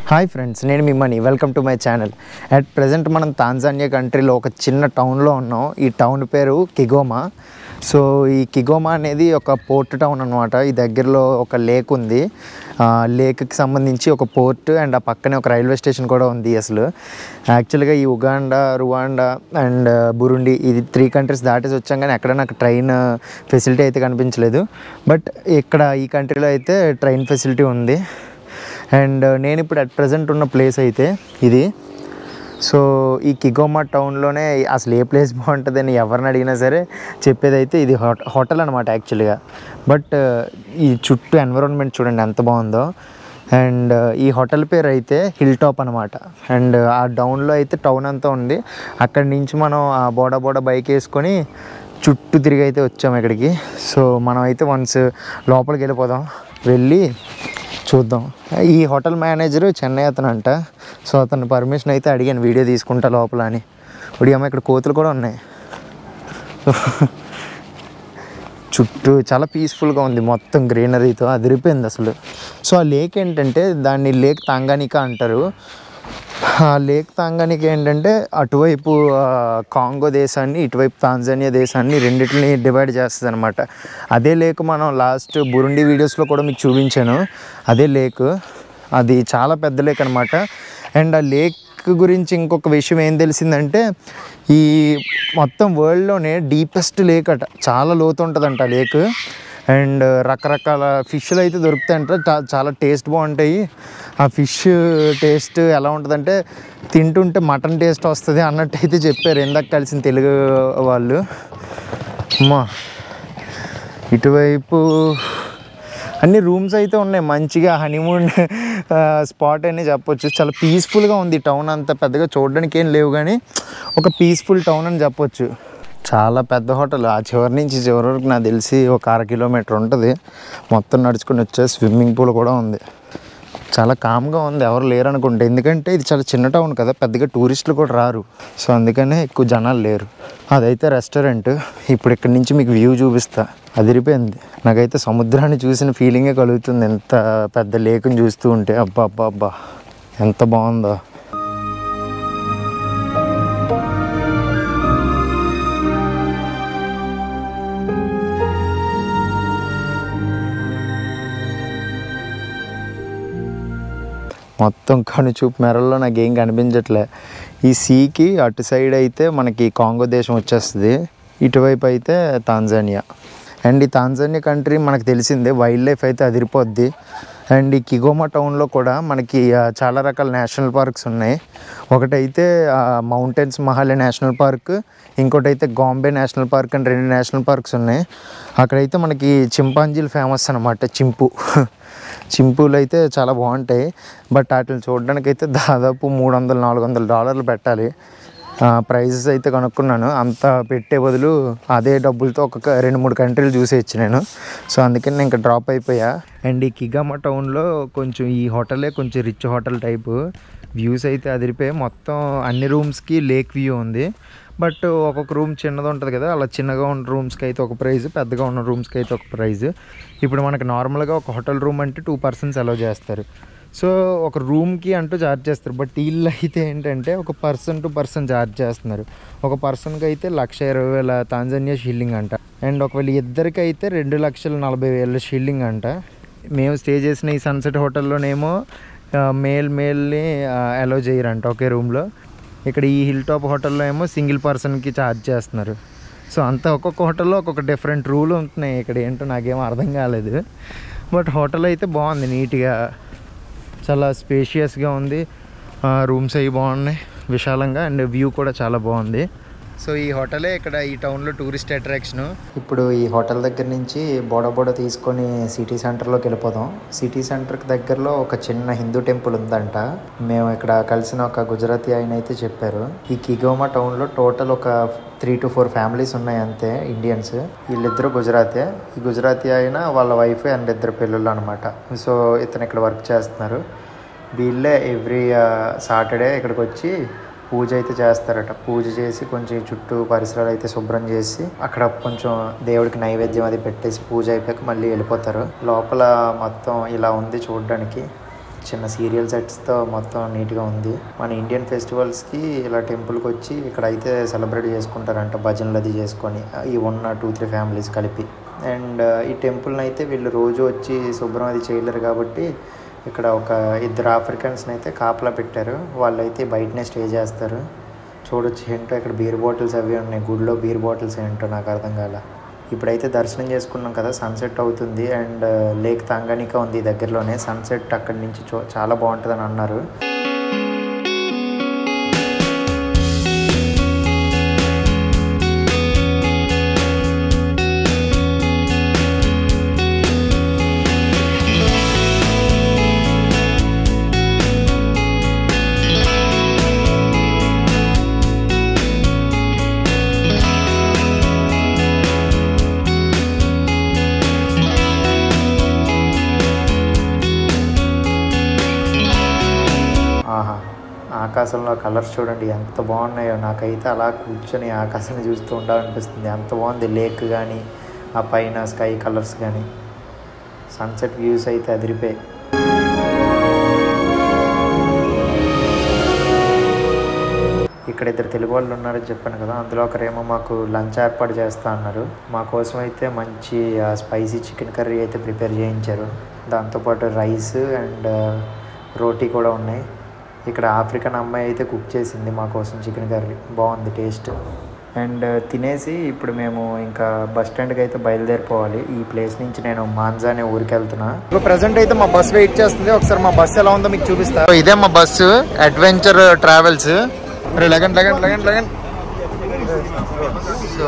Hi friends నేను మీ Mani welcome to my channel at present మనం తాంజానియా కంట్రీలో ఒక చిన్న టౌన్లో ఉన్నాం ఈ టౌన్ పేరు కిగోమా సో ఈ కిగోమా అనేది ఒక పోర్ట్ టౌన్ అనమాట ఈ దగ్గరలో ఒక లేక్ ఉంది ఆ లేక్కి సంబంధించి ఒక పోర్ట్ అండ్ ఆ పక్కనే ఒక రైల్వే స్టేషన్ కూడా ఉంది అసలు యాక్చువల్గా ఈ ఉగాండా రువాండా అండ్ బురుండి ఇది త్రీ కంట్రీస్ దాటేసి వచ్చాం కానీ ఎక్కడ నాకు ట్రైన్ ఫెసిలిటీ అయితే కనిపించలేదు బట్ ఇక్కడ ఈ కంట్రీలో అయితే ట్రైన్ ఫెసిలిటీ ఉంది అండ్ నేను ఇప్పుడు అట్ ప్రజెంట్ ఉన్న ప్లేస్ అయితే ఇది సో ఈ కిగోమా టౌన్లోనే అసలు ఏ ప్లేస్ బాగుంటుందని ఎవరిని అడిగినా సరే చెప్పేదైతే ఇది హోట హోటల్ అనమాట యాక్చువల్గా బట్ ఈ చుట్టూ ఎన్విరాన్మెంట్ చూడండి ఎంత బాగుందో అండ్ ఈ హోటల్ పేరు అయితే హిల్ టాప్ అనమాట అండ్ ఆ డౌన్లో అయితే టౌన్ అంతా ఉంది అక్కడి నుంచి మనం ఆ బోడా బోడా బైక్ వేసుకొని చుట్టూ తిరిగి అయితే వచ్చాము ఇక్కడికి సో మనం అయితే వన్స్ లోపలికి వెళ్ళిపోదాం వెళ్ళి చూద్దాం ఈ హోటల్ మేనేజర్ చెన్నై అతను అంట సో అతను పర్మిషన్ అయితే అడిగాను వీడియో తీసుకుంటా లోపల అని ఇప్పుడు అమ్మ ఇక్కడ కోతులు కూడా ఉన్నాయి చుట్టూ చాలా పీస్ఫుల్గా ఉంది మొత్తం గ్రీనరీతో అదిరిపోయింది అసలు సో ఆ లేక్ ఏంటంటే దాన్ని లేక్ తాంగానికా అంటారు ఆ లేక్ తాంగానిక ఏంటంటే అటువైపు ఆ, కాంగో దేశాన్ని ఇటువైపు తాంజానియా దేశాన్ని రెండింటిని డివైడ్ చేస్తుంది అనమాట అదే లేక్ మనం లాస్ట్ బురుండి వీడియోస్లో కూడా మీకు చూపించాను అదే లేక్ అది చాలా పెద్ద లేక్ అనమాట అండ్ ఆ లేక్ గురించి ఇంకొక విషయం ఏం తెలిసిందంటే ఈ మొత్తం వరల్డ్లోనే డీపెస్ట్ లేక్ అట చాలా లోతు ఉంటుందంట ఆ లేక్ అండ్ రకరకాల ఫిష్లు అయితే దొరుకుతాయంట చా- చాలా టేస్ట్ బాగుంటాయి ఆ ఫిష్ టేస్ట్ ఎలా ఉంటుందంటే తింటుంటే మటన్ టేస్ట్ వస్తుంది అన్నట్టు అయితే చెప్పారు ఇందాక కలిసిన తెలుగు వాళ్ళు అమ్మా ఇటువైపు అన్ని రూమ్స్ అయితే ఉన్నాయి మంచిగా హనీమూన్ స్పాట్ అని చెప్పొచ్చు చాలా పీస్ఫుల్గా ఉంది టౌన్ అంత పెద్దగా చూడడానికి ఏం లేవు కానీ ఒక పీస్ఫుల్ టౌన్ అని చెప్పొచ్చు చాలా పెద్ద హోటల్ ఆ చివరి నుంచి చివరి వరకు నాకు తెలిసి ఒక అర కిలోమీటర్ ఉంటుంది మొత్తం నడుచుకుని వచ్చే స్విమ్మింగ్ పూల్ కూడా ఉంది చాలా కామ్గా ఉంది ఎవరు లేరు అనుకుంటే ఎందుకంటే ఇది చాలా చిన్న టౌన్ కదా పెద్దగా టూరిస్టులు కూడా రారు సో అందుకనే ఎక్కువ జనాలు లేరు అదైతే రెస్టారెంట్ ఇప్పుడు ఇక్కడి నుంచి మీకు వ్యూ చూపిస్తా అదిరిపోయింది నాకైతే సముద్రాన్ని చూసిన ఫీలింగే కలుగుతుంది ఎంత పెద్ద లేకుని చూస్తూ ఉంటే అబ్బా అబ్బా అబ్బా ఎంత బాగుందో మొత్తం కనుచూపు మెరల్లో నాకు ఏం కనిపించట్లే ఈ సీకి అటు సైడ్ అయితే మనకి కాంగో దేశం వచ్చేస్తుంది ఇటువైపు అయితే తాంజానియా అండ్ ఈ తాంజానియా కంట్రీ మనకు తెలిసిందే వైల్డ్ లైఫ్ అయితే అదిరిపోద్ది అండ్ ఈ కిగోమా టౌన్లో కూడా మనకి ఆ, చాలా రకాల నేషనల్ పార్క్స్ ఉన్నాయి ఒకటైతే మౌంటైన్స్ మహాలే నేషనల్ పార్క్ ఇంకోటైతే గాంబే నేషనల్ పార్క్ అని రెండు నేషనల్ పార్క్స్ ఉన్నాయి అక్కడైతే మనకి చింపాంజీలు ఫేమస్ అనమాట చింపు చింపులు అయితే చాలా బాగుంటాయి బట్ వాటిని చూడడానికి అయితే దాదాపు మూడు వందలు నాలుగు వందల డాలర్లు పెట్టాలి ప్రైజెస్ అయితే కనుక్కున్నాను అంత పెట్టే బదులు అదే డబ్బులతో ఒక రెండు మూడు కంట్రీలు చూసేయచ్చు నేను సో అందుకని నేను ఇంకా డ్రాప్ అయిపోయా అండ్ ఈ కిగామా టౌన్లో కొంచెం ఈ హోటలే కొంచెం రిచ్ హోటల్ టైపు వ్యూస్ అయితే అదిరిపోయి మొత్తం అన్ని రూమ్స్కి లేక్ వ్యూ ఉంది బట్ ఒక్కొక్క రూమ్ చిన్నది ఉంటుంది కదా అలా చిన్నగా ఉన్న రూమ్స్కి అయితే ఒక ప్రైజ్ పెద్దగా ఉన్న రూమ్స్కి అయితే ఒక ప్రైజ్ ఇప్పుడు మనకి నార్మల్గా ఒక హోటల్ రూమ్ అంటే టూ పర్సన్స్ అలౌ చేస్తారు సో ఒక రూమ్కి అంటూ ఛార్జ్ చేస్తారు బట్ వీళ్ళు అయితే ఏంటంటే ఒక పర్సన్ టు పర్సన్ ఛార్జ్ చేస్తున్నారు ఒక పర్సన్కి అయితే లక్ష ఇరవై వేల తాంజానియా షిల్లింగ్ అంట అండ్ ఒకవేళ ఇద్దరికి అయితే రెండు లక్షల నలభై వేల షిల్లింగ్ అంట మేము స్టే చేసిన ఈ సన్సెట్ హోటల్లోనేమో మేల్ మేల్ని అలౌ చేయరంట ఒకే రూమ్లో ఇక్కడ ఈ హిల్ టాప్ హోటల్లో ఏమో సింగిల్ పర్సన్కి ఛార్జ్ చేస్తున్నారు సో అంతా ఒక్కొక్క హోటల్లో ఒక్కొక్క డిఫరెంట్ రూల్ ఉంటున్నాయి ఇక్కడ ఏంటో నాకేం అర్థం కాలేదు బట్ హోటల్ అయితే బాగుంది నీట్గా చాలా స్పేషియస్గా ఉంది రూమ్స్ అవి బాగున్నాయి విశాలంగా అండ్ వ్యూ కూడా చాలా బాగుంది సో ఈ హోటలే ఇక్కడ ఈ టౌన్లో టూరిస్ట్ అట్రాక్షన్ ఇప్పుడు ఈ హోటల్ దగ్గర నుంచి బోడ బోడ తీసుకొని సిటీ సెంటర్లోకి వెళ్ళిపోదాం సిటీ సెంటర్కి దగ్గరలో ఒక చిన్న హిందూ టెంపుల్ ఉందంట మేము ఇక్కడ కలిసిన ఒక గుజరాతీ ఆయన అయితే చెప్పారు ఈ కిగోమా టౌన్లో టోటల్ ఒక త్రీ టు ఫోర్ ఫ్యామిలీస్ ఉన్నాయి అంతే ఇండియన్స్ వీళ్ళిద్దరు గుజరాతే ఈ గుజరాతీ ఆయన వాళ్ళ వైఫ్ అండ్ ఇద్దరు పిల్లలు అనమాట సో ఇతను ఇక్కడ వర్క్ చేస్తున్నారు వీళ్ళే ఎవ్రీ సాటర్డే ఇక్కడికి వచ్చి పూజ అయితే చేస్తారట పూజ చేసి కొంచెం ఈ చుట్టూ పరిసరాలు అయితే శుభ్రం చేసి అక్కడ కొంచెం దేవుడికి నైవేద్యం అది పెట్టేసి పూజ అయిపోయాక మళ్ళీ వెళ్ళిపోతారు లోపల మొత్తం ఇలా ఉంది చూడడానికి చిన్న సీరియల్ సెట్స్తో మొత్తం నీట్గా ఉంది మన ఇండియన్ ఫెస్టివల్స్కి ఇలా టెంపుల్కి వచ్చి ఇక్కడ అయితే సెలబ్రేట్ చేసుకుంటారంట భజనలు అది చేసుకొని ఈ ఉన్న టూ త్రీ ఫ్యామిలీస్ కలిపి అండ్ ఈ టెంపుల్ని అయితే వీళ్ళు రోజు వచ్చి శుభ్రం అది చేయలేరు కాబట్టి ఇక్కడ ఒక ఇద్దరు ఆఫ్రికన్స్ని అయితే కాపలా పెట్టారు వాళ్ళైతే బయటనే స్టే చేస్తారు చూడొచ్చు ఏంటో ఇక్కడ బీర్ బాటిల్స్ అవి ఉన్నాయి గుడిలో బీర్ బాటిల్స్ ఏంటో నాకు అర్థం కాల ఇప్పుడైతే దర్శనం చేసుకున్నాం కదా సన్సెట్ అవుతుంది అండ్ లేక్ తంగానిక ఉంది దగ్గరలోనే సన్సెట్ అక్కడి నుంచి చూ చాలా బాగుంటుందని అన్నారు ఆహా ఆకాశంలో కలర్స్ చూడండి ఎంత బాగున్నాయో నాకైతే అలా కూర్చొని ఆకాశాన్ని చూస్తూ ఉండాలనిపిస్తుంది ఎంత బాగుంది లేక్ కానీ ఆ పైన స్కై కలర్స్ కానీ సన్సెట్ వ్యూస్ అయితే అదిరిపోయి ఇక్కడ ఇద్దరు తెలుగు వాళ్ళు ఉన్నారని చెప్పాను కదా అందులో ఒకరేమో మాకు లంచ్ ఏర్పాటు చేస్తా అన్నారు మా కోసం అయితే మంచి స్పైసీ చికెన్ కర్రీ అయితే ప్రిపేర్ చేయించారు దాంతోపాటు రైస్ అండ్ రోటీ కూడా ఉన్నాయి ఇక్కడ ఆఫ్రికన్ అమ్మాయి అయితే కుక్ చేసింది మా కోసం చికెన్ కర్రీ బాగుంది టేస్ట్ అండ్ తినేసి ఇప్పుడు మేము ఇంకా బస్ స్టాండ్కి అయితే బయలుదేరిపోవాలి ఈ ప్లేస్ నుంచి నేను మాంజా అనే ఊరికి వెళ్తున్నా ఇప్పుడు ప్రజెంట్ అయితే మా బస్ వెయిట్ చేస్తుంది ఒకసారి మా బస్ ఎలా ఉందో మీకు చూపిస్తా ఇదే మా బస్సు అడ్వెంచర్ ట్రావెల్స్ అరే లగన్ లగన్ లగన్ లగన్ సో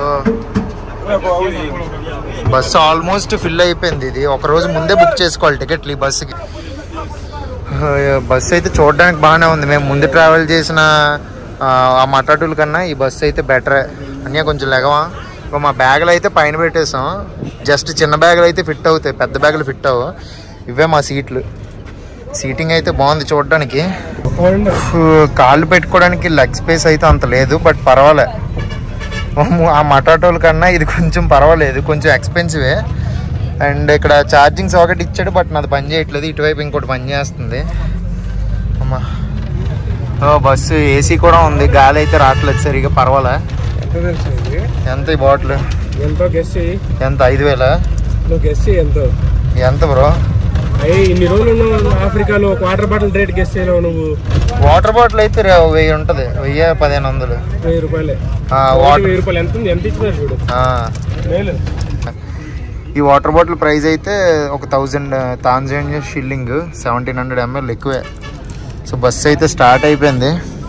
బస్సు ఆల్మోస్ట్ ఫిల్ అయిపోయింది ఇది ఒక రోజు ముందే బుక్ చేసుకోవాలి టికెట్లు ఈ బస్సుకి బస్సు అయితే చూడడానికి బాగానే ఉంది మేము ముందు ట్రావెల్ చేసిన ఆ, ఆ మటాటుల కన్నా ఈ బస్సు అయితే బెటరే అన్నీ కొంచెం లెగవా ఇక మా బ్యాగులు అయితే పైన పెట్టేసాం జస్ట్ చిన్న బ్యాగులు అయితే ఫిట్ అవుతాయి పెద్ద బ్యాగులు ఫిట్ అవ్వు ఇవే మా సీట్లు సీటింగ్ అయితే బాగుంది చూడడానికి కాళ్ళు పెట్టుకోవడానికి లెగ్ స్పేస్ అయితే అంత లేదు బట్ పర్వాలే అమ్మో, ఆ మటాటోల కన్నా ఇది కొంచెం పర్వాలేదు కొంచెం ఎక్స్పెన్సివే అండ్ ఇక్కడ ఛార్జింగ్ సాకెట్ ఇచ్చాడు బట్ నాది పని చేయట్లేదు ఇటువైపు ఇంకోటి పని చేస్తుంది అమ్మా ఓ బస్సు ఏసీ కూడా ఉంది గాలి అయితే రావట్లేదు సరిగా పర్వాలే ఎంత తెలుసు ఇది? ఎంత ఈ బాటిల్ ఎంతో గెస్ట్ చెయ్యి ఎంత ఐదు వేల నువ్వు గెస్ట్ చెయ్యి ఎంతో ఎంత బ్రో అయ్యి ఇన్ని రోజులు ఉన్నావు ఆఫ్రికాలో ఒక వాటర్ బాటిల్ రేట్ గెస్ట్ చేయలేవు నువ్వు వాటర్ బాటిల్ అయితే రే- వెయ్యి ఉంటుంది వెయ్యి పదిహేను వందలు వెయ్యి రూపాయలే ఆ, ఒకటి వాటర్ వెయ్యి రూపాయలు ఎంత ఉంది ఎంత ఇచ్చినారు చూడు ఆ. మేలు ఈ వాటర్ బాటిల్ ప్రైస్ అయితే ఒక thousand Tanzania shilling seventeen hundred ML ఎక్కువే సో బస్సు అయితే స్టార్ట్ అయిపోయింది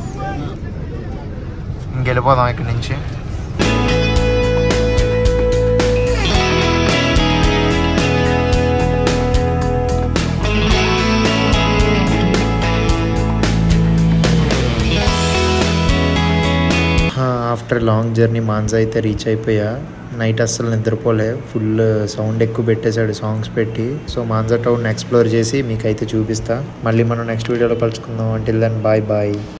ఇంకెళ్ళిపోదాం ఇక్కడి నుంచి ఆఫ్టర్ లాంగ్ జర్నీ మాన్సా అయితే రీచ్ అయిపోయా నైట్ అస్సలు నిద్రపోలే ఫుల్ సౌండ్ ఎక్కువ పెట్టేశాడు సాంగ్స్ పెట్టి సో మాన్సా టౌన్ ఎక్స్ప్లోర్ చేసి మీకైతే చూపిస్తా మళ్ళీ మనం నెక్స్ట్ వీడియోలో కలుసుకుందాం అంటిల్ దెన్ బాయ్ బాయ్